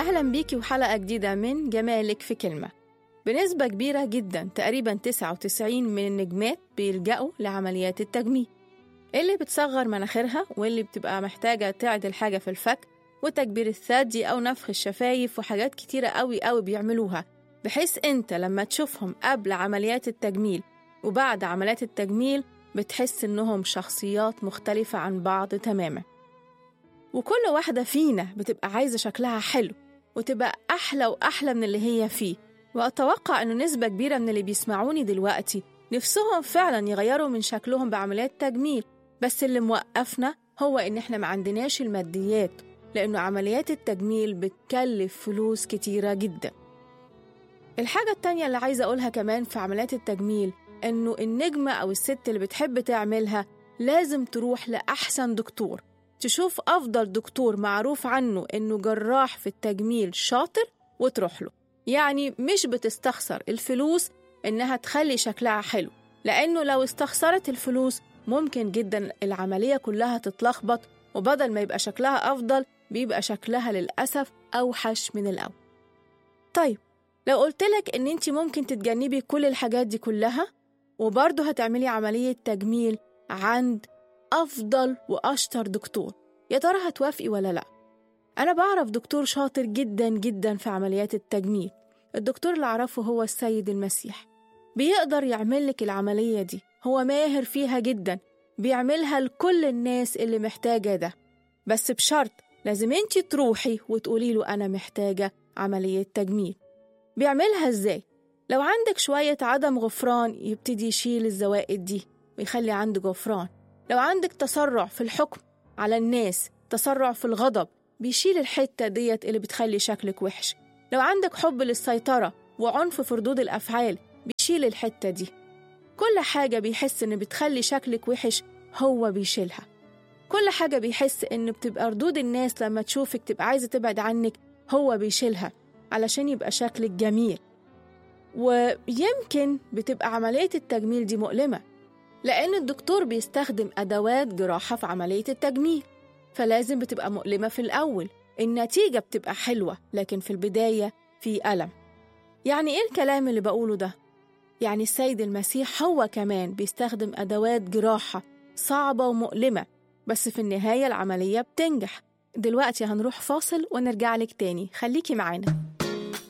أهلا بيكي وحلقة جديدة من جمالك في كلمة بنسبة كبيرة جدا تقريبا 99 من النجمات بيلجأوا لعمليات التجميل اللي بتصغر مناخيرها واللي بتبقى محتاجة تعدل حاجة في الفك وتكبير الثدي أو نفخ الشفايف وحاجات كتيرة قوي قوي بيعملوها بحيث أنت لما تشوفهم قبل عمليات التجميل وبعد عمليات التجميل بتحس إنهم شخصيات مختلفة عن بعض تماما وكل واحدة فينا بتبقى عايزة شكلها حلو وتبقى أحلى وأحلى من اللي هي فيه وأتوقع إنه نسبة كبيرة من اللي بيسمعوني دلوقتي نفسهم فعلا يغيروا من شكلهم بعمليات تجميل بس اللي موقفنا هو إن إحنا ما عندناش الماديات لأنه عمليات التجميل بتكلف فلوس كتيرة جدا الحاجة التانية اللي عايزة أقولها كمان في عمليات التجميل إنه النجمة أو الست اللي بتحب تعملها لازم تروح لأحسن دكتور تشوف أفضل دكتور معروف عنه إنه جراح في التجميل شاطر وتروح له يعني مش بتستخسر الفلوس إنها تخلي شكلها حلو لأنه لو استخسرت الفلوس ممكن جدا العملية كلها تتلخبط وبدل ما يبقى شكلها أفضل بيبقى شكلها للأسف أوحش من الأول طيب لو قلتلك إن أنت ممكن تتجنبي كل الحاجات دي كلها وبرضه هتعملي عملية تجميل عند أفضل وأشطر دكتور يا ترى هتوافقي ولا لأ؟ أنا بعرف دكتور شاطر جدا جدا في عمليات التجميل الدكتور اللي أعرفه هو السيد المسيح بيقدر يعملك العملية دي هو ماهر فيها جدا بيعملها لكل الناس اللي محتاجة ده بس بشرط لازم انت تروحي وتقولي له أنا محتاجة عملية تجميل بيعملها ازاي؟ لو عندك شوية عدم غفران يبتدي يشيل الزوائد دي ويخلي عندك غفران لو عندك تسرع في الحكم على الناس تسرع في الغضب بيشيل الحتة ديت اللي بتخلي شكلك وحش لو عندك حب للسيطرة وعنف في ردود الأفعال بيشيل الحتة دي كل حاجة بيحس إن بتخلي شكلك وحش هو بيشيلها كل حاجة بيحس إن بتبقى ردود الناس لما تشوفك تبقى عايزة تبعد عنك هو بيشيلها علشان يبقى شكلك جميل ويمكن بتبقى عملية التجميل دي مؤلمة لأن الدكتور بيستخدم أدوات جراحة في عملية التجميل فلازم بتبقى مؤلمة في الأول النتيجة بتبقى حلوة لكن في البداية في ألم يعني إيه الكلام اللي بقوله ده؟ يعني السيد المسيح هو كمان بيستخدم أدوات جراحة صعبة ومؤلمة بس في النهاية العملية بتنجح دلوقتي هنروح فاصل ونرجع لك تاني خليكي معانا